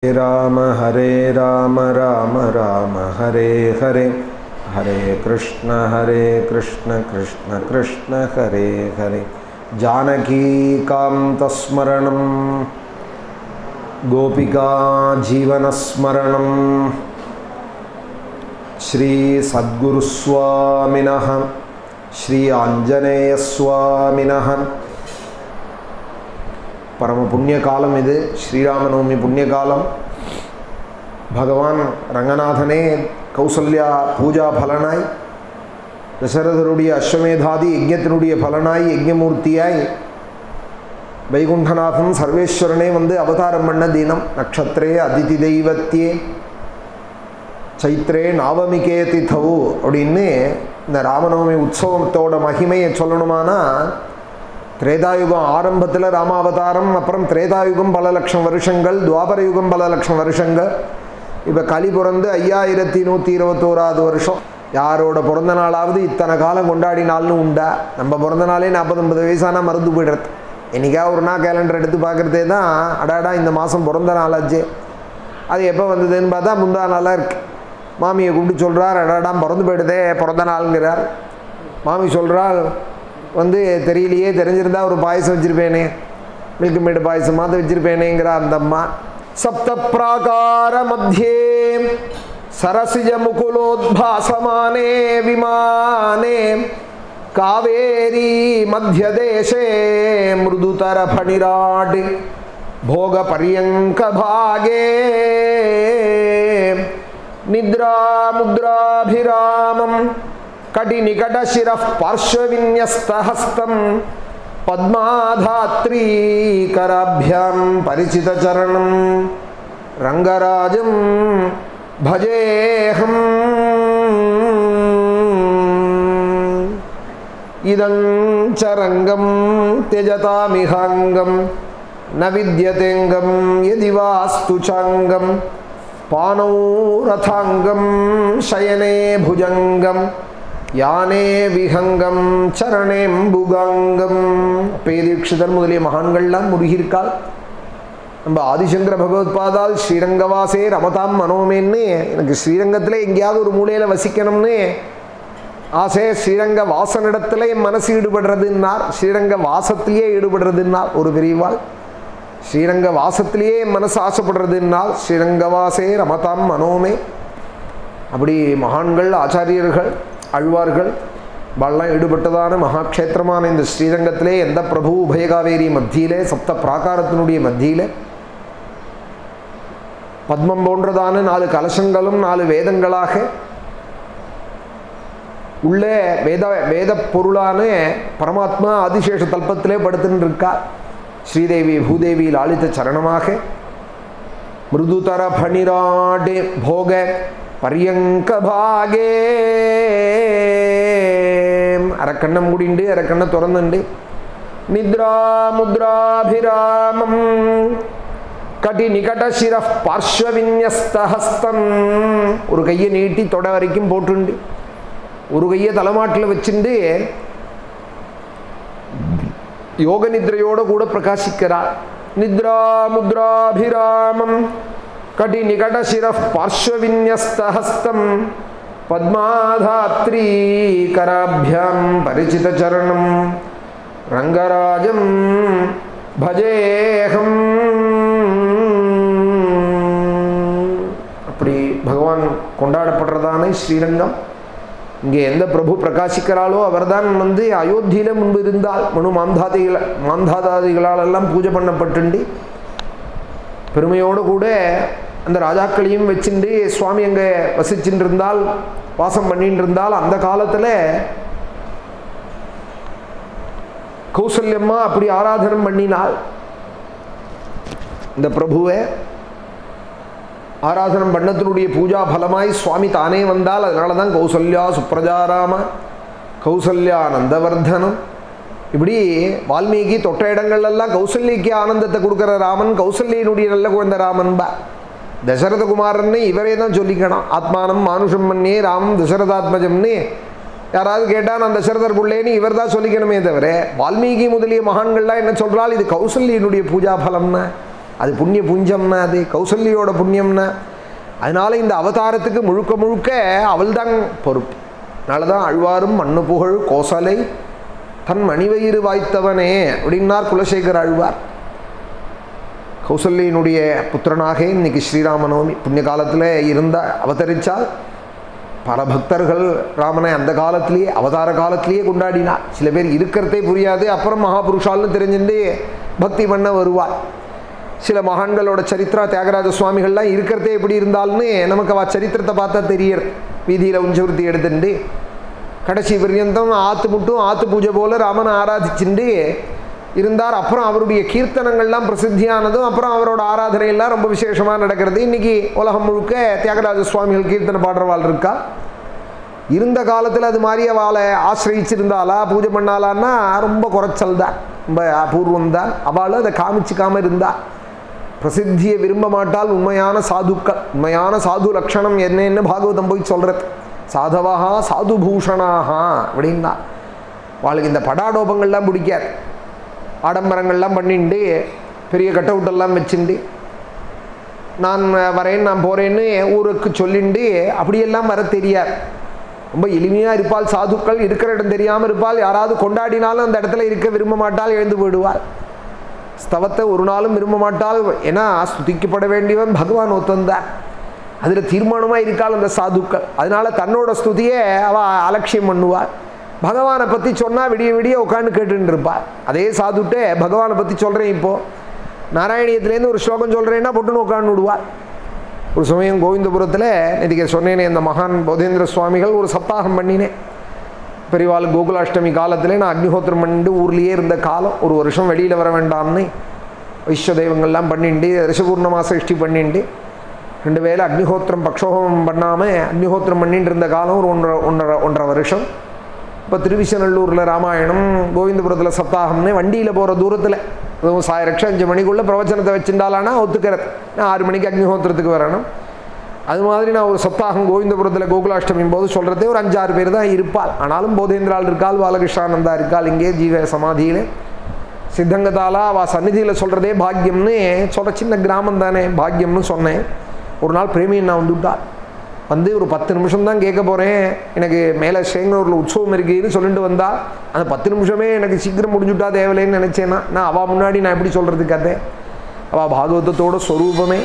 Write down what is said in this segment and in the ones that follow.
राम हरे राम राम राम हरे हरे हरे कृष्ण हरे कृष्ण कृष्ण कृष्ण हरे हरे जानकीकान्तस्मरणं गोपिका जीवनस्मरणं श्रीसद्गुरुस्वामिनः श्री आञ्जनेयस्वामिनः பரம புண்ணிய காலம் இது ஸ்ரீராமநவமி புண்ணிய காலம் பகவான் ரங்கநாதனே கௌசல்யா பூஜா பலனாய் தசரதருடைய அஸ்வமேதாதி யஜ்யத்தினுடைய பலனாய் யஜ்யமூர்த்தியாய் வைகுண்டநாதன் சர்வேஸ்வரனே வந்து அவதாரம் பண்ண தினம் நக்ஷத்திரே அதிதி தெய்வத்தியே சைத்ரே நாவமிகே திதவு அப்படின்னு இந்த ராமநவமி உற்சவத்தோட மகிமையை சொல்லணுமானா திரேதாயுகம் ஆரம்பத்தில் ராமாவதாரம் அப்புறம் திரேதாயுகம் பல லட்சம் வருஷங்கள் துவாபர யுகம் பல லட்சம் வருஷங்கள் இப்போ கலி பிறந்து ஐயாயிரத்தி நூற்றி இருபத்தோராது வருஷம் யாரோட பிறந்த நாளாவது இத்தனை காலம் கொண்டாடினால்னு உண்டா நம்ம பிறந்த நாளே நாற்பது ஐம்பது வயசானா மறந்து போய்டுறது என்றைக்கா ஒரு நாள் கேலண்டர் எடுத்து பார்க்குறதே தான் அடாடா இந்த மாதம் பிறந்த நாளாச்சே அது எப்போ வந்ததுன்னு பார்த்தா முந்தா நாளாக இருக்குது மாமியை கூப்பிட்டு சொல்கிறார் அடாடா பிறந்து போயிடுதே பிறந்த நாளுங்கிறார் மாமி சொல்கிறாள் வந்து தெரியலையே தெரிஞ்சிருந்தா ஒரு பாயசம் வச்சுருப்பேனே மில்க் மேடு பாயசமாக வச்சுருப்பேனேங்கிற அந்த அம்மா சப்த பிராகார மத்தியே சரசிஜ முகுலோத்பாசமானே விமானே காவேரி மத்தியதேசே மிருதுதர பணிராட் भोग पर्यंक भागे निद्रा मुद्राभिरामं कटिनिकटशिरः पार्श्वविन्यस्तहस्तं पद्माधात्रीकराभ्यां परिचितचरणं रङ्गराजं भजेऽहम् इदं च रङ्गं त्यजतामिहाङ्गं न विद्यतेऽङ्गं यदि वास्तु चाङ्गं पानौ रथाङ्गं शयने भुजङ्गं யானே விஹங்கம் சரணேம்புகாங்கம் பேதீட்சிதர் முதலிய மகான்கள்லாம் முருகியிருக்காள் நம்ம ஆதிசங்கர பகவத்பாதால் ஸ்ரீரங்கவாசே ரமதாம் மனோமேன்னு எனக்கு ஸ்ரீரங்கத்தில் எங்கேயாவது ஒரு மூலையில் வசிக்கணும்னு ஆசை ஸ்ரீரங்க வாசனிடத்தில் என் மனசு ஈடுபடுறதுன்னார் ஸ்ரீரங்க வாசத்திலேயே ஈடுபடுறதுன்னார் ஒரு பெரியவாள் ஸ்ரீரங்க வாசத்திலேயே என் மனசு ஆசைப்படுறதுன்னால் ஸ்ரீரங்கவாசே ரமதாம் மனோமே அப்படி மகான்கள் ஆச்சாரியர்கள் அழ்வார்கள் வள்ளம் ஈடுபட்டதான மகாக்ஷேத்திரமான இந்த ஸ்ரீரங்கத்திலே எந்த பிரபு உபயகாவேரி மத்தியிலே சப்த பிராகாரத்தினுடைய மத்தியிலே பத்மம் போன்றதான நாலு கலசங்களும் நாலு வேதங்களாக உள்ளே வேத வேத பொருளான பரமாத்மா ஆதிசேஷ தல்பத்திலே படுத்துன்னு இருக்கா ஸ்ரீதேவி பூதேவி லாலித சரணமாக மிருதுதர பணிராடு போக பரியங்க பாகே அரக்கண்ணை மூடிண்டு அரக்கண்ணை திறந்துண்டு நித்ரா முத்ராபிராமம் கடி நிகட சிர பார்ஸ்வவின்யஸ்தஹஸ்தம் ஒரு கையை நீட்டி தொட வரைக்கும் போட்டுண்டு ஒரு கையை தலைமாட்டில் வச்சுண்டு யோக நித்ரையோட கூட பிரகாசிக்கிறார் நித்ரா முத்ராபிராமம் கடி நிகட சிர பார்ஸ்வவின்யஸ்தஹஸ்தம் பத்மாதாத்ரீ கராபியாம் பரிச்சித சரணம் ரங்கராஜம் பஜேகம் அப்படி பகவான் கொண்டாடப்படுறதான ஸ்ரீரங்கம் இங்கே எந்த பிரபு பிரகாசிக்கிறாளோ அவர்தான் வந்து அயோத்தியில் முன்பு இருந்தால் மனு மாந்தாதிகள் மாந்தாதாதிகளால் எல்லாம் பூஜை பண்ணப்பட்டுண்டு பெருமையோடு கூட அந்த ராஜாக்களையும் வச்சுட்டு சுவாமி அங்கே வசிச்சுட்டு இருந்தால் வாசம் பண்ணிட்டு இருந்தால் அந்த காலத்தில் கௌசல்யம்மா அப்படி ஆராதனம் பண்ணினாள் இந்த பிரபுவை ஆராதனம் பண்ணத்தினுடைய பூஜா பலமாய் சுவாமி தானே வந்தால் அதனால தான் கௌசல்யா சுப்ரஜாராம கௌசல்யா நந்தவர்தனம் இப்படி வால்மீகி தொட்ட இடங்கள்லாம் கௌசல்யக்கு ஆனந்தத்தை கொடுக்குற ராமன் கௌசல்யினுடைய நல்ல குழந்தை ராமன் பா தசரதகுமாரன்னு இவரே தான் சொல்லிக்கணும் ஆத்மானம் மானுஷம் பண்ணே ராமம் தசரதாத்மஜம்னு யாராவது கேட்டால் நான் தசரதர் பிள்ளைன்னு இவர் தான் சொல்லிக்கணுமே தவிர வால்மீகி முதலிய மகான்கள்லாம் என்ன சொல்கிறால் இது கௌசல்யனுடைய பூஜா பலம்னா அது புண்ணிய புஞ்சம்னா அது கௌசல்யோட புண்ணியம்னா அதனால இந்த அவதாரத்துக்கு முழுக்க முழுக்க அவள்தான் பொறுப்பு அதனால தான் அழ்வாரும் மண்ணு புகழ் கோசலை தன் மணிவயிறு வாய்த்தவனே அப்படின்னார் குலசேகர் அழ்வார் கௌசல்யினுடைய புத்திரனாக இன்னைக்கு ஸ்ரீராமநவமி புண்ணிய காலத்தில் இருந்த அவதரித்தால் பல பக்தர்கள் ராமனை அந்த காலத்திலேயே அவதார காலத்திலேயே கொண்டாடினார் சில பேர் இருக்கிறதே புரியாது அப்புறம் மகாபுருஷால்னு தெரிஞ்சுட்டு பக்தி பண்ண வருவார் சில மகான்களோட சரித்திரா தியாகராஜ சுவாமிகள்லாம் இருக்கிறதே எப்படி இருந்தால்னு நமக்கு அவ சரித்திரத்தை பார்த்தா தெரியறது வீதியில் உஞ்சவருத்தி எடுத்துட்டு கடைசி பர்யந்தம் ஆற்று முட்டும் ஆற்று பூஜை போல ராமனை ஆராதிச்சுட்டு இருந்தார் அப்புறம் அவருடைய கீர்த்தனங்கள்லாம் பிரசித்தியானதும் அப்புறம் அவரோட ஆராதனை எல்லாம் ரொம்ப விசேஷமாக நடக்கிறது இன்னைக்கு உலகம் முழுக்க தியாகராஜ சுவாமிகள் கீர்த்தனை பாடுறவாள் இருக்கா இருந்த காலத்தில் அது மாதிரி அவளை ஆசிரியிச்சிருந்தாளா பூஜை பண்ணாலான்னா ரொம்ப குறைச்சல் தான் ரொம்ப அபூர்வம் தான் அவள் அதை காமிச்சிக்காம இருந்தா பிரசித்தியை விரும்ப மாட்டால் உண்மையான சாதுக்கள் உண்மையான சாது லட்சணம் என்னன்னு பாகவதம் போய் சொல்கிறது சாதவா சாது பூஷணாகா அப்படின்னா அவளுக்கு இந்த படாடோபங்கள்லாம் பிடிக்காது ஆடம்பரங்கள்லாம் பண்ணிண்டு பெரிய கட் அவுட்டெல்லாம் வச்சுண்டு நான் வரேன் நான் போகிறேன்னு ஊருக்கு சொல்லிண்டு அப்படியெல்லாம் வர தெரியாது ரொம்ப எளிமையாக இருப்பாள் சாதுக்கள் இருக்கிற இடம் தெரியாமல் இருப்பாள் யாராவது கொண்டாடினாலும் அந்த இடத்துல இருக்க விரும்ப மாட்டால் எழுந்து போயிடுவாள் ஸ்தவத்தை ஒரு நாளும் விரும்ப மாட்டால் ஏன்னா ஸ்துதிக்கப்பட வேண்டியவன் பகவான் ஒத்தந்தான் அதில் தீர்மானமாக இருக்காள் அந்த சாதுக்கள் அதனால தன்னோட ஸ்துதியை அவள் அலட்சியம் பண்ணுவாள் பகவானை பற்றி சொன்னால் விடிய விடிய உட்காந்து கேட்டுன்னு இருப்பாள் அதே சாதுட்டே பகவானை பற்றி சொல்கிறேன் இப்போது நாராயணியத்துலேருந்து ஒரு ஸ்லோகம் சொல்கிறேன்னா பொட்டுன்னு உட்காந்து விடுவாள் ஒரு சமயம் கோவிந்தபுரத்தில் நேற்றுக்கு சொன்னேனே இந்த மகான் போதேந்திர சுவாமிகள் ஒரு சப்தாகம் பண்ணினேன் பெரியவாள் கோகுலாஷ்டமி காலத்தில் நான் அக்னிஹோத்திரம் பண்ணிட்டு ஊர்லேயே இருந்த காலம் ஒரு வருஷம் வெளியில் வர வேண்டாம்னு வைஷ்ய தெய்வங்கள்லாம் பண்ணிண்டு ரிஷபூர்ணமாச இஷ்டி பண்ணிண்டு ரெண்டு வேளை அக்னிஹோத்திரம் பக்ஷோகம் பண்ணாமல் அக்னிஹோத்திரம் பண்ணிட்டு இருந்த காலம் ஒரு ஒன்றரை ஒன்றரை ஒன்றரை வருஷம் இப்போ திருவிசநல்லூரில் ராமாயணம் கோவிந்தபுரத்தில் சப்தாகம்னு வண்டியில் போகிற தூரத்தில் அதுவும் சாயரக்ஷம் அஞ்சு மணிக்குள்ளே பிரவச்சனத்தை வச்சுட்டாலானா ஒத்துக்கிறது நான் ஆறு மணிக்கு அக்னிஹோத்திரத்துக்கு வரணும் அது மாதிரி நான் ஒரு சப்தாகம் கோவிந்தபுரத்தில் கோகுலாஷ்டமியும் போது சொல்கிறதே ஒரு அஞ்சாறு பேர் தான் இருப்பாள் ஆனாலும் போதேந்திரால் இருக்காள் பாலகிருஷ்ணானந்தா இருக்காள் இங்கே ஜீவ சமாதியில் சித்தங்கதாலா அவள் சந்நிதியில் சொல்கிறதே பாக்கியம்னு சொல்கிற சின்ன கிராமம் தானே பாக்கியம்னு சொன்னேன் ஒரு நாள் பிரேமியன் நான் வந்துவிட்டாள் வந்து ஒரு பத்து நிமிஷம் தான் கேட்க போகிறேன் எனக்கு மேலே சேங்கனூரில் உற்சவம் இருக்குன்னு சொல்லிட்டு வந்தா அந்த பத்து நிமிஷமே எனக்கு சீக்கிரம் முடிஞ்சுட்டா தேவையில்லைன்னு நினச்சேன்னா நான் அவள் முன்னாடி நான் எப்படி சொல்கிறது கதை அவள் பாகவதத்தோட ஸ்வரூபமே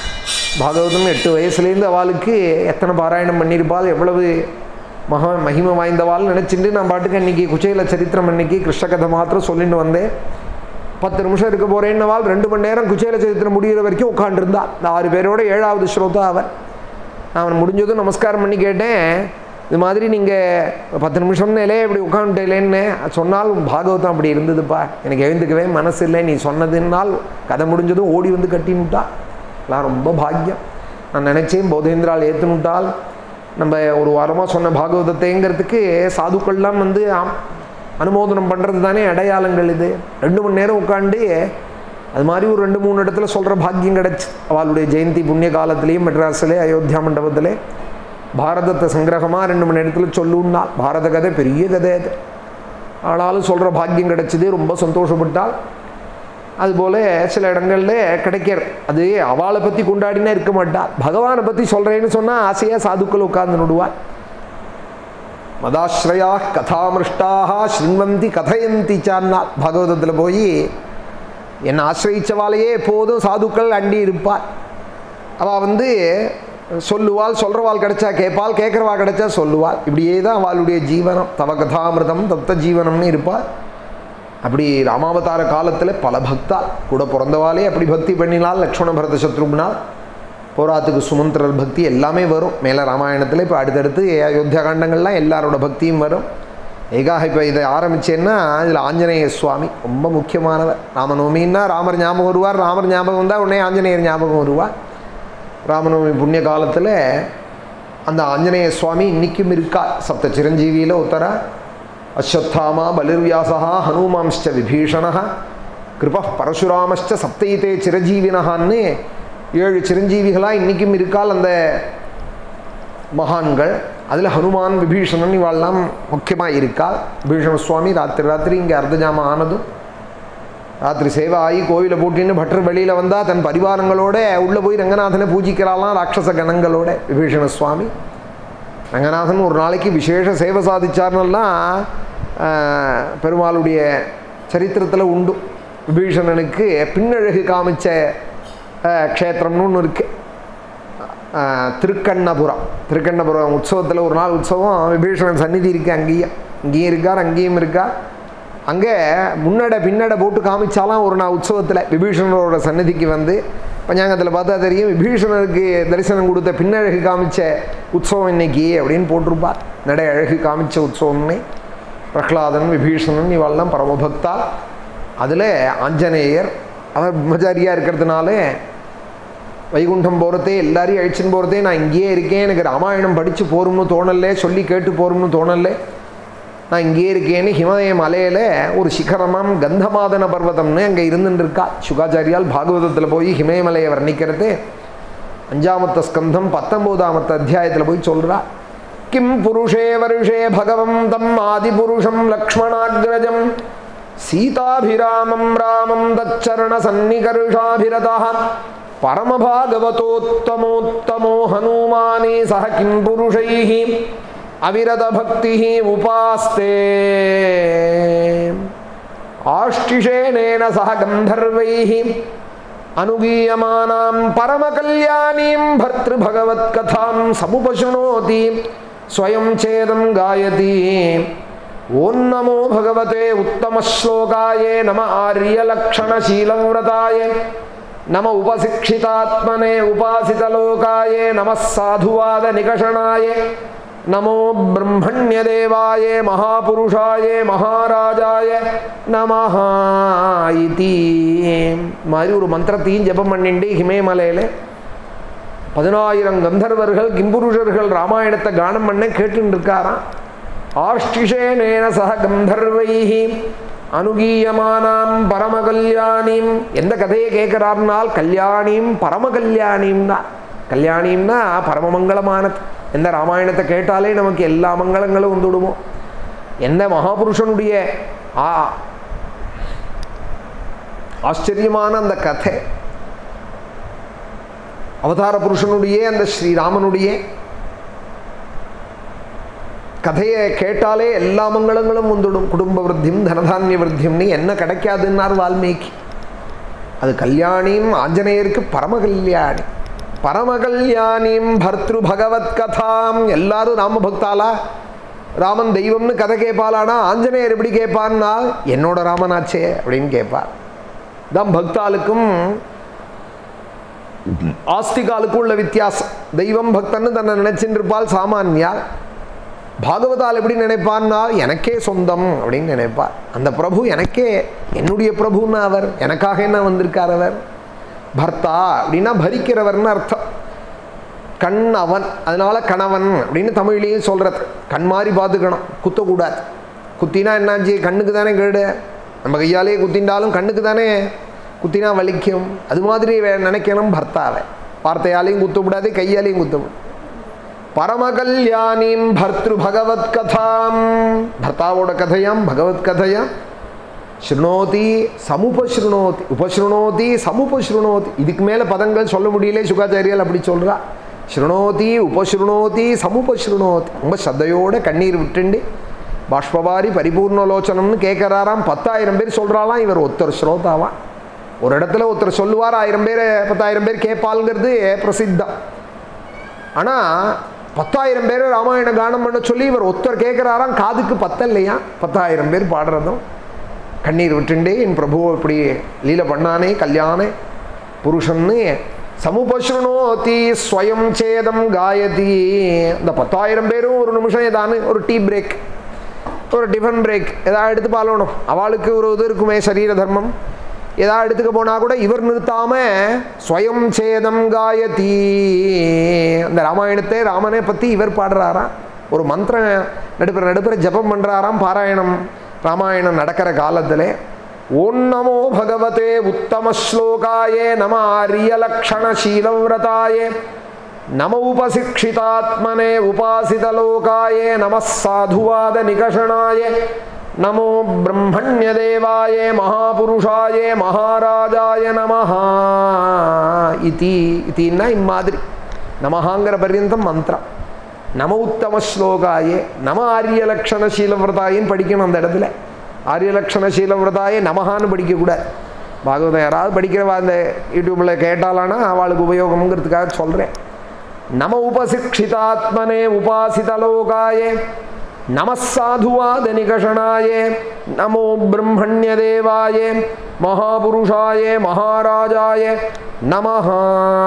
பாகவதம் எட்டு வயசுலேருந்து அவளுக்கு எத்தனை பாராயணம் பண்ணியிருப்பாள் எவ்வளவு மகா மகிமை வாய்ந்தவாள் நினச்சிட்டு நான் பாட்டுக்கு அன்றைக்கி குச்சையில சரித்திரம் அன்னைக்கு கிருஷ்ண கதை மாத்திரம் சொல்லிட்டு வந்தேன் பத்து நிமிஷம் இருக்க போகிறேன்னவாள் ரெண்டு மணி நேரம் குச்சையில சரித்திரம் முடிகிற வரைக்கும் உட்காண்டிருந்தா இந்த ஆறு பேரோட ஏழாவது ஸ்ரோதா அவன் அவன் முடிஞ்சதும் நமஸ்காரம் பண்ணி கேட்டேன் இது மாதிரி நீங்கள் பத்து நிமிஷம்னேலே இப்படி உட்காந்துட்டேலேன்னு சொன்னால் பாகவதம் அப்படி இருந்ததுப்பா எனக்கு எழுந்துக்கவே மனசு இல்லை நீ சொன்னதுனால் கதை முடிஞ்சதும் ஓடி வந்து கட்டினுட்டா எல்லாம் ரொம்ப பாக்கியம் நான் நினச்சேன் போதேந்திரால் ஏற்றுனுட்டால் நம்ம ஒரு வாரமாக சொன்ன பாகவதத்தைங்கிறதுக்கு சாதுக்கள்லாம் வந்து ஆம் அனுமோதனம் பண்ணுறது தானே அடையாளங்கள் இது ரெண்டு மணி நேரம் உட்காந்து அது மாதிரி ஒரு ரெண்டு மூணு இடத்துல சொல்கிற பாக்கியம் கிடச்சி அவளுடைய ஜெயந்தி புண்ணிய காலத்திலையும் மெட்ராஸிலே அயோத்தியா மண்டபத்திலே பாரதத்தை சங்கிரகமாக ரெண்டு மணி நேரத்தில் சொல்லுன்னா பாரத கதை பெரிய கதை அது ஆனாலும் சொல்கிற பாக்கியம் கிடைச்சது ரொம்ப சந்தோஷப்பட்டால் அதுபோல் சில இடங்களில் கிடைக்கிறது அது அவளை பற்றி கொண்டாடினா இருக்க மாட்டாள் பகவானை பற்றி சொல்கிறேன்னு சொன்னால் ஆசையாக சாதுக்கள் உட்கார்ந்து நடுவாள் மதாஸ்ரயா கதாமிருஷ்டாக ஸ்ருண்வந்தி கதையந்தி சான்னால் பாகவதத்தில் போய் என்னை ஆசிரயிச்சவாளையே எப்போதும் சாதுக்கள் அண்டி இருப்பாள் அவள் வந்து சொல்லுவாள் சொல்கிறவாள் கிடைச்சா கேட்பாள் கேட்குறவா கிடைச்சா சொல்லுவாள் இப்படியே தான் அவளுடைய ஜீவனம் தவ கதாமிருதம் தப்த ஜீவனம்னு இருப்பாள் அப்படி ராமாவதார காலத்தில் பல பக்தாள் கூட பிறந்தவாளே அப்படி பக்தி பண்ணினால் லக்ஷ்மண பரத சத்ருகுனால் போராத்துக்கு சுமந்திரர் பக்தி எல்லாமே வரும் மேலே ராமாயணத்தில் இப்போ அடுத்தடுத்து அயோத்தியா காண்டங்கள்லாம் எல்லாரோட பக்தியும் வரும் ஏகாக இப்போ இதை ஆரம்பித்தேன்னா இதில் ஆஞ்சநேய சுவாமி ரொம்ப முக்கியமானவர் ராமநவமின்னா ராமர் ஞாபகம் வருவார் ராமர் ஞாபகம் வந்தால் உடனே ஆஞ்சநேயர் ஞாபகம் வருவார் ராமநவமி புண்ணிய காலத்தில் அந்த ஆஞ்சநேய சுவாமி இன்றைக்கும் இருக்கா சப்த சிரஞ்சீவியில் உத்தரா அஸ்வத்தாமா பலிர்வியாசா ஹனுமாம்ச்ச விபீஷண கிருப பரசுராமச்ச சப்தைத்தே சிரஜீவினகான்னு ஏழு சிரஞ்சீவிகளாக இன்றைக்கும் இருக்கால் அந்த மகான்கள் அதில் ஹனுமான் விபீஷணன் இவாள்லாம் முக்கியமாக இருக்கா விபீஷண சுவாமி ராத்திரி ராத்திரி இங்கே அர்த்தஜாமம் ஆனதும் ராத்திரி சேவை ஆகி கோவிலை பூட்டின்னு பட்டர் வெளியில் வந்தால் தன் பரிவாரங்களோட உள்ளே போய் ரங்கநாதனை பூஜிக்கிறாளாம் ராட்சச கணங்களோட விபீஷண சுவாமி ரங்கநாதன் ஒரு நாளைக்கு விசேஷ சேவை சாதிச்சார்னெல்லாம் ஆஹ், பெருமாளுடைய சரித்திரத்தில் உண்டு விபீஷணனுக்கு பின்னழகு காமிச்ச ஆஹ், க்ஷேத்திரம்னு ஒன்று இருக்குது திருக்கண்ணபுரம் திருக்கண்ணபுரம் உற்சவத்தில் ஒரு நாள் உற்சவம் விபீஷணன் சந்நிதி இருக்குது அங்கேயும் இங்கேயும் இருக்கார் அங்கேயும் இருக்கார் அங்கே முன்னடை பின்னடை போட்டு காமிச்சாலாம் ஒரு நாள் உற்சவத்தில் விபீஷணனோட சந்நிதிக்கு வந்து பஞ்சாங்கத்தில் பார்த்தா தெரியும் விபீஷணனுக்கு தரிசனம் கொடுத்த பின்னழகு காமிச்ச உற்சவம் இன்னைக்கு அப்படின்னு போட்டிருப்பார் நடை அழகு காமிச்ச உற்சவம்னே பிரஹ்லாதன் விபீஷணன் இவெல்லாம் பரமபக்தா அதில் ஆஞ்சநேயர் அவர் பிரம்மச்சாரியாக இருக்கிறதுனால வைகுண்டம் போகிறதே எல்லாரையும் அழிச்சுன்னு போகிறதே நான் இங்கேயே இருக்கேன் எனக்கு ராமாயணம் படித்து போரும்னு தோணலை சொல்லி கேட்டு போரும்னு தோணலை நான் இங்கேயே இருக்கேன்னு ஹிமதய மலையில் ஒரு சிகரமாம் கந்தமாதன பர்வதம்னு அங்கே இருந்துட்டு இருக்கா சுகாச்சாரியால் பாகவதத்தில் போய் ஹிமயமலையை வர்ணிக்கிறது அஞ்சாமத்த ஸ்கந்தம் பத்தொம்போதாமத்த அத்தியாயத்தில் போய் சொல்கிறா கிம் புருஷே வருஷே பகவம் தம் ஆதிபுருஷம் லக்ஷ்மணாகிரஜம் சீதாபிராமம் ராமம் தச்சரண சந்நிகர்ஷாபிரதா பரமபாகவதோத்தமோத்தமோ ஹனுமானே சக கிம் புருஷைः அவிரதபக்திः உபாஸ்தே ஆஷ்டிஷேனேன சக கந்தர்வைः अनुगीयमानां परमकल्याणीं भर्तृभगवत्कथां समुपशृणोति स्वयं चेदं गायति ॐ नमो भगवते उत्तमश्लोकाय नम आर्यलक्षणशीलव्रताय नम उपशिक्षितात्मने उपासितलोकाय नमः साधुवादनिकषणाय नमो ब्रह्मण्यदेवाय महापुरुषाय महाराजाय நமஹ இதி மாதிரி ஒரு மந்திரத்தையும் ஜெபம் பண்ணிண்டு ஹிமயமலையில் பதினாயிரம் கந்தர்வர்கள் கிம்புருஷர்கள் ராமாயணத்தை கானம் பண்ண கேட்டுன்னு இருக்காராம் ஆஷ்டிஷேனேன சக கந்தர்வைஹி அனுகீயமானாம் பரமகல்யாணிம் எந்த கதையை கேட்குறாருனால் கல்யாணிம் பரமகல்யாணிம் தான் கல்யாணிம்னா பரமமங்கலமானது எந்த ராமாயணத்தை கேட்டாலே நமக்கு எல்லா மங்களங்களும் வந்துடுமோ எந்த மகாபுருஷனுடைய ஆ ஆச்சரியமான அந்த கதை அவதார புருஷனுடைய அந்த ஸ்ரீராமனுடைய கதையை கேட்டாலே எல்லா மங்களங்களும் வந்துடும் குடும்ப விருத்தியும் தனதானிய விருத்தியம்னு என்ன கிடைக்காதுன்னார் வால்மீகி அது கல்யாணியும் ஆஞ்சநேயருக்கு பரமகல்யாணி பரமகல்யாணியும் பர்த்ரு பகவத் கதாம் எல்லாரும் ராம பக்தாலா ராமன் தெய்வம்னு கதை கேட்பாளானா ஆஞ்சநேயர் எப்படி கேட்பான்னா என்னோட ராமனாச்சே அப்படின்னு கேட்பார் தான் பக்தாளுக்கும் ஆஸ்திகாலுக்கும் உள்ள வித்தியாசம் தெய்வம் பக்தன்னு தன்னை நினைச்சுட்டு இருப்பாள் சாமானியா பாகவதால் எப்படி நினைப்பான்னா எனக்கே சொந்தம் அப்படின்னு நினைப்பார் அந்த பிரபு எனக்கே என்னுடைய பிரபுன்னு அவர் எனக்காக என்ன வந்திருக்கார் அவர் பர்த்தா அப்படின்னா பரிக்கிறவர்னு அர்த்தம் கண் அவன் அதனால கணவன் அப்படின்னு தமிழ்லேயும் சொல்கிறது கண் மாதிரி பார்த்துக்கணும் குத்தக்கூடாது குத்தினா என்னாச்சு கண்ணுக்கு தானே கேடு நம்ம கையாலேயே குத்திண்டாலும் கண்ணுக்கு தானே குத்தினா வலிக்கும் அது மாதிரி வே- நினைக்கணும் பர்த்தாவை வார்த்தையாலையும் குத்தக்கூடாது கையாலையும் குத்தக்கூடாது பரமகல்யாணிம் பர்த்ரு பகவத் கதாம் பர்த்தாவோட கதையாம் பகவத் கதையாம் ஸ்ருணோதி சமுபஸ்ருணோதி உபஸ்ருணோதி சமுபஸ்ருணோதி இதுக்கு மேலே பதங்கள் சொல்ல முடியல சுகாச்சாரியால் அப்படி சொல்கிறா ஸ்ருணோதி உபஸ்ருணோதி சமுபஸ்ருணோதி ரொம்ப சத்தையோட கண்ணீர் விட்டுண்டு பாஷ்பவாரி பரிபூர்ணலோச்சனம்னு கேட்குறாராம் பத்தாயிரம் பேர் சொல்கிறாளாம் இவர் ஒருத்தர் ஸ்ரோதாவாம் ஒரு இடத்துல ஒருத்தர் சொல்லுவார் ஆயிரம் பேர் பத்தாயிரம் பேர் கேட்பாளுங்கிறது பிரசித்தம் ஆனால் பத்தாயிரம் பேர் ராமாயண கானம் பண்ண சொல்லி இவர் ஒருத்தர் கேட்குறாராம் காதுக்கு பத்தல்லையா பத்தாயிரம் பேர் பாடுறதும் கண்ணீர் விட்டுண்டே என் பிரபுவை இப்படி லீல பண்ணானே கல்யாணே புருஷன்னு சமுபஸ்ருணோதி ஸ்வயம் சேதம் காயதி இந்த பத்தாயிரம் பேரும் ஒரு நிமிஷம் ஏதானு ஒரு டீ பிரேக் ஒரு டிஃபன் பிரேக் ஏதாவது எடுத்து பாலணும் அவளுக்கு ஒரு இது இருக்குமே சரீர தர்மம் ஏதாவது எடுத்துக்க போனால் கூட இவர் நிறுத்தாம ஸ்வயம் சேதம் காயதி அந்த ராமாயணத்தை ராமனை பற்றி இவர் பாடுறாராம் ஒரு மந்திரம் நடுப்புற நடுப்புற ஜபம் பண்ணுறாராம் பாராயணம் ராமாயணம் நடக்கிற காலத்தில் ஓம் நமோ பகவதே உத்தம ஸ்லோகாயே நம ஆரியலக்ஷணசீலவிரதாயே நம உபசிக்ஷிதாத்மனே உபாசிதலோகாயே நம சாதுவாத நிகஷணாய நமோ பிரம்மண்யதேவாய மகாபுருஷாய மகாராஜாய நமஹா இதி இத்தின்னா இம்மாதிரி நமஹாங்கிற பர்யந்தம் மந்திரம் நம உத்தம ஸ்லோகாயே நம ஆரியலக்ஷண சீலவிரதாயின்னு படிக்கணும் அந்த இடத்துல ஆரியலக்ஷண சீலவிரதாயே நமஹான்னு படிக்கக்கூடாது பாகவதம் யாராவது படிக்கிறவா அந்த யூடியூப்பில் கேட்டாலானா அவளுக்கு உபயோகம்ங்கிறதுக்காக சொல்கிறேன் நம உபசிக்ஷிதாத்மனே உபாசிதலோகாயே நம சாதுவாத நிகஷணாயே நமோ பிரம்மண்யதேவாயே மகாபுருஷாயே மகாராஜாய நமஹா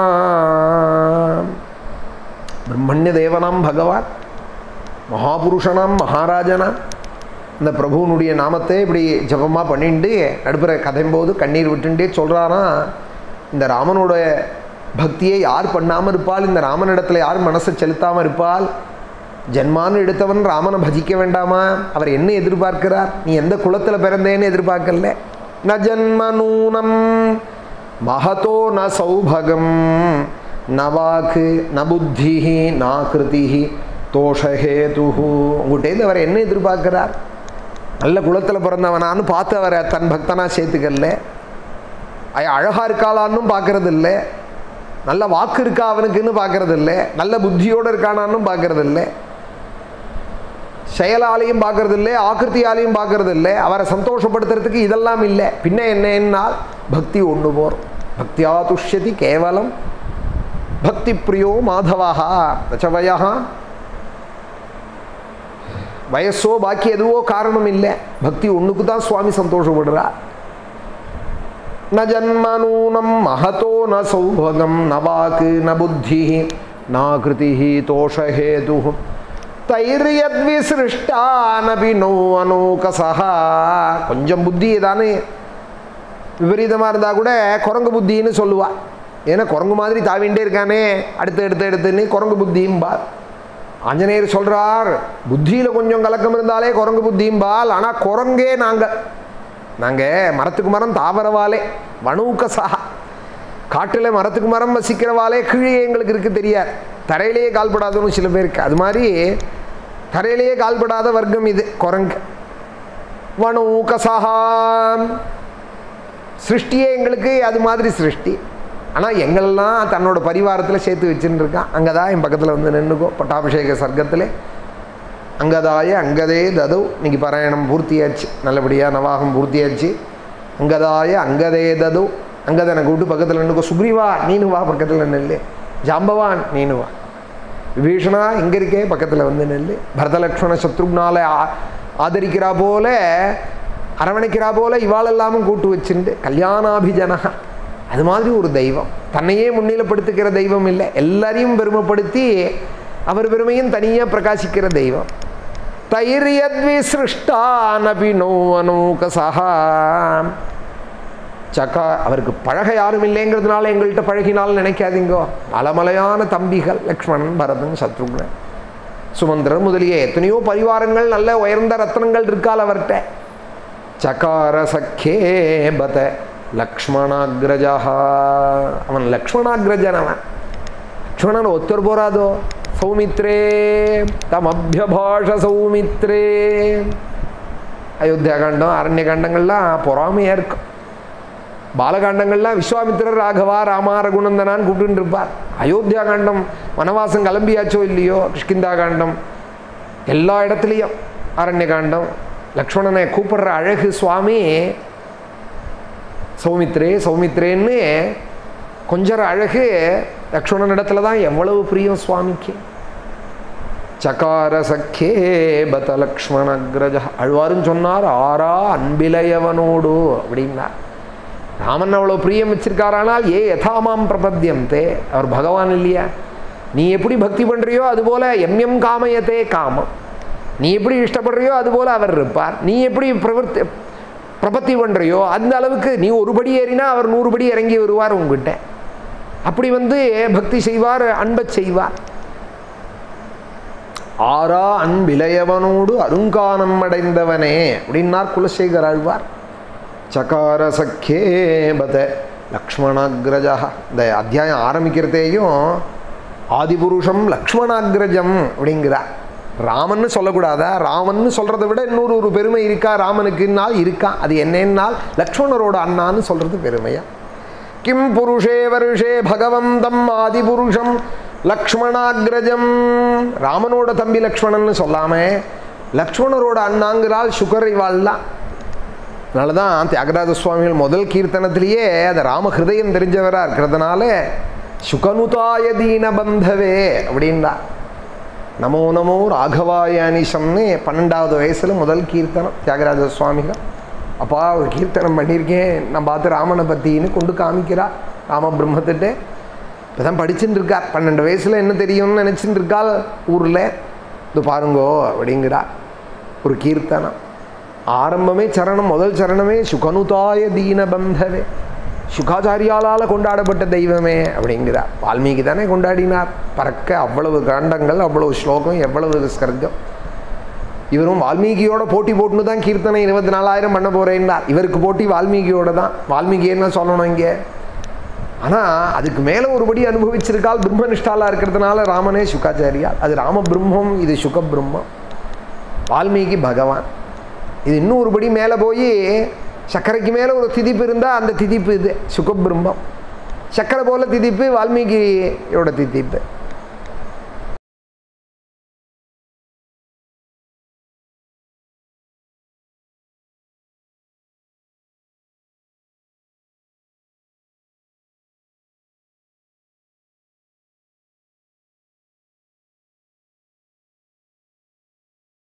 பிரம்மண்ய தேவனாம் பகவான் மகாபுருஷனாம் மகாராஜனாம் இந்த பிரபுவனுடைய நாமத்தை இப்படி ஜபமாக பண்ணிட்டு நடுப்புற கதையும்போது கண்ணீர் விட்டுண்டே சொல்கிறானா இந்த ராமனோட பக்தியை யார் பண்ணாமல் இருப்பாள் இந்த ராமனிடத்தில் யார் மனசை செலுத்தாமல் இருப்பாள் ஜென்மான்னு எடுத்தவன் ராமனை பஜிக்க வேண்டாமா அவர் என்ன எதிர்பார்க்கிறார் நீ எந்த குலத்தில் பிறந்தேன்னு எதிர்பார்க்கல ந ஜன்மநூனம் மகதோ ந சௌபகம் ந வாக்கு ந புத்தி நா கிருதி தோஷஹேது உங்கள்கிட்ட அவர் என்ன எதிர்பார்க்கிறார் நல்ல குலத்தில் பிறந்தவனான்னு பார்த்து அவரை தன் பக்தனா சேர்த்துக்கல அய- அழகா இருக்காளான்னும் பார்க்கறது இல்லை நல்ல வாக்கு இருக்கா அவனுக்குன்னு பார்க்கறது இல்லை நல்ல புத்தியோடு இருக்கானான்னும் பார்க்கறது இல்லை செயலாலையும் பார்க்கறது இல்லை ஆக்கிருத்தியாலையும் பார்க்கறது இல்லை அவரை சந்தோஷப்படுத்துறதுக்கு இதெல்லாம் இல்லை பின்ன என்னன்னால் பக்தி ஒன்று போகிறோம் பக்தியா துஷ்யதி கேவலம் பக்தி பிரியோ மாதவா ரச்சவயா வயசோ பாக்கி எதுவோ காரணம் இல்லை பக்தி ஒன்றுக்கு தான் சுவாமி சந்தோஷப்படுறா ந ஜன்மநூனம் மகதோ ந சௌபகம் ந வாக்கு ந புத்தி நா கிருதி தோஷஹேது தைரியத்விசிருஷ்டானபி நோ அனோகசா கொஞ்சம் புத்தி தானே விபரீதமாக இருந்தால் கூட குரங்கு புத்தின்னு சொல்லுவா ஏன்னா குரங்கு மாதிரி தாவிண்டே இருக்கானே அடுத்து எடுத்து எடுத்துன்னு குரங்கு புத்தியும்பா ஆஞ்சநேயர் சொல்கிறார் புத்தியில் கொஞ்சம் கலக்கம் இருந்தாலே குரங்கு புத்தியும்பால் ஆனால் குரங்கே நாங்கள் நாங்கள் மரத்துக்கு மரம் தாவரவாலே வனூக்கசா காட்டில் மரத்துக்கு மரம் வசிக்கிறவாலே கீழே எங்களுக்கு இருக்கு தெரியாது தரையிலேயே கால்படாதவனு சில பேருக்கு அது மாதிரி தரையிலேயே கால்படாத வர்க்கம் இது குரங்கு வனூக்கசகாம் சிருஷ்டியே எங்களுக்கு அது மாதிரி சிருஷ்டி ஆனால் எங்களெல்லாம் தன்னோட பரிவாரத்தில் சேர்த்து வச்சுன்னு இருக்கான் அங்கே தான் என் பக்கத்தில் வந்து நின்றுக்கோ பட்டாபிஷேக சர்க்கத்தில் அங்கதாய அங்கதே ததவு இன்னைக்கு பாராயணம் பூர்த்தியாச்சு நல்லபடியாக நவாகம் பூர்த்தியாச்சு அங்கதாய அங்கதே ததவு அங்கதனை கூப்பிட்டு பக்கத்தில் நின்றுக்கோ சுக்ரீவா நீனு வா பக்கத்தில் நெல்லு ஜாம்பவான் நீனு வா விபீஷணா எங்கே இருக்கே பக்கத்தில் வந்து நெல்லு பரதலக்ஷ்மண சத்ருக்னால ஆ- ஆதரிக்கிறா போல அரவணைக்கிறா போல இவாளெல்லாமும் கூட்டு வச்சுண்டு கல்யாணாபிஜனா அது மாதிரி ஒரு தெய்வம் தன்னையே முன்னிலைப்படுத்துகிற தெய்வம் இல்லை எல்லாரையும் பெருமைப்படுத்தி அவர் பெருமையும் தனியாக பிரகாசிக்கிற தெய்வம் தைரியத்விசிருஷ்டானபி நோ அனூகசா சக்கா அவருக்கு பழக யாரும் இல்லைங்கிறதுனால எங்கள்கிட்ட பழகினாலும் நினைக்காதீங்கோ அலமலையான தம்பிகள் லக்ஷ்மணன் பரதன் சத்ருக்னன் சுமந்திரன் முதலிய எத்தனையோ பரிவாரங்கள் நல்ல உயர்ந்த ரத்னங்கள் இருக்கால் அவர்கிட்ட சகார சக்கே பத லக்ஷ்மணாகிரஜா அவன் லக்ஷ்மணாகிரஜன் அவன் லக்ஷ்மணன் ஒத்தர் போராதோ சௌமித்ரே தம் அபியபாஷ சௌமித்ரே அயோத்தியா காண்டம் அரண்ய காண்டங்கள்லாம் பொறாமையாக இருக்கும் பாலகாண்டங்கள்லாம் விஸ்வாமித்திரர் ராகவா ராமா ரகுநந்தனான்னு கூப்பிட்டு இருப்பார் அயோத்தியா காண்டம் வனவாசம் கிளம்பியாச்சோ இல்லையோ கிஷ்கிந்தா காண்டம் எல்லா இடத்துலையும் அரண்ய காண்டம் லக்ஷ்மணனை கூப்பிடுற அழகு சுவாமி சௌமித்ரே சௌமித்ரேன்னு கொஞ்சம் அழகு லக்ஷ்மணன் இடத்துல தான் எவ்வளவு பிரியம் சுவாமிக்கு சகார சக்கே பத லக்ஷ்மணகிரஜ அழ்வாருன்னு சொன்னார் ஆரா அன்பிலையவனோடு அப்படின்னார் ராமன் அவ்வளோ பிரியம் வச்சிருக்காரானால் ஏ யதாமாம் பிரபத்தியந்தே அவர் பகவான் இல்லையா நீ எப்படி பக்தி பண்ணுறியோ அதுபோல எம் எம் காமயத்தே காமம் நீ எப்படி இஷ்டப்படுறியோ அதுபோல அவர் இருப்பார் நீ எப்படி பிரவர்த்தி பிரபத்தி பண்ணுறியோ அந்த அளவுக்கு நீ ஒரு படி ஏறினா அவர் நூறு படி இறங்கி வருவார் உங்ககிட்ட அப்படி வந்து பக்தி செய்வார் அன்பை செய்வார் ஆரா அன்பிலையவனோடு அருங்கானம் அடைந்தவனே அப்படின்னார் குலசேகர் ஆழ்வார் சகார சக்கே பத லக்ஷ்மணாகிரஜா இந்த அத்தியாயம் ஆரம்பிக்கிறதேயும் ஆதிபுருஷம் லக்ஷ்மணாகிரஜம் அப்படிங்கிறார் ராமன்னு சொல்லக்கூடாதா ராமன்னு சொல்கிறத விட இன்னொரு ஒரு பெருமை இருக்கா ராமனுக்குன்னால் இருக்கா அது என்னன்னால் லக்ஷ்மணரோட அண்ணான்னு சொல்கிறது பெருமையா கிம் புருஷே வருஷே பகவந்தம் ஆதிபுருஷம் லக்ஷ்மணாகிரஜம் ராமனோட தம்பி லக்ஷ்மணன்னு சொல்லாம லக்ஷ்மணரோட அண்ணாங்கிறால் சுகர் இவாள்லாம் அதனால தான் தியாகராஜ சுவாமிகள் முதல் கீர்த்தனத்திலேயே அந்த ராம ஹிருதயம் தெரிஞ்சவராக இருக்கிறதுனால சுகனுதாய தீன பந்தவே அப்படின்னா நமோ நமோ ராகவாயானிஷம்னு பன்னெண்டாவது வயசில் முதல் கீர்த்தனம் தியாகராஜ சுவாமிகள் அப்பா ஒரு கீர்த்தனம் பண்ணியிருக்கேன் நான் பார்த்து ராமனை பற்றின்னு கொண்டு காமிக்கிறா ராம பிரம்மத்திட்ட இப்போ தான் படிச்சுட்டு இருக்கார் பன்னெண்டு வயசில் என்ன தெரியும்னு நினச்சிட்டு இருக்காள் ஊரில் இது பாருங்கோ அப்படிங்கிறா ஒரு கீர்த்தனம் ஆரம்பமே சரணம் முதல் சரணமே சுகனுதாய தீன பந்தவே சுகாச்சாரியாலால் கொண்டாடப்பட்ட தெய்வமே அப்படிங்கிறார் வால்மீகி தானே கொண்டாடினார் பறக்க அவ்வளவு காண்டங்கள் அவ்வளவு ஸ்லோகம் எவ்வளவு ஸ்கர்க்கம் இவரும் வால்மீகியோட போட்டி போட்டுன்னு தான் கீர்த்தனை இருபத்தி நாலாயிரம் பண்ண போறேன்னார் இவருக்கு போட்டி வால்மீகியோட தான் வால்மீகி என்ன சொல்லணும் இங்கே ஆனால் அதுக்கு மேலே ஒருபடி அனுபவிச்சிருக்கால் பிரம்மனிஷ்டாலாக இருக்கிறதுனால ராமனே சுகாச்சாரியா அது ராம பிரம்மம் இது சுக பிரம்மம் வால்மீகி பகவான் இது இன்னும் ஒருபடி மேலே போய் சர்க்கரைக்கு மேலே ஒரு திதிப்பு இருந்தால் அந்த திதிப்பு இது சுகபிரம்மம் சக்கரை போல திதிப்பு வால்மீகியோட திதிப்பு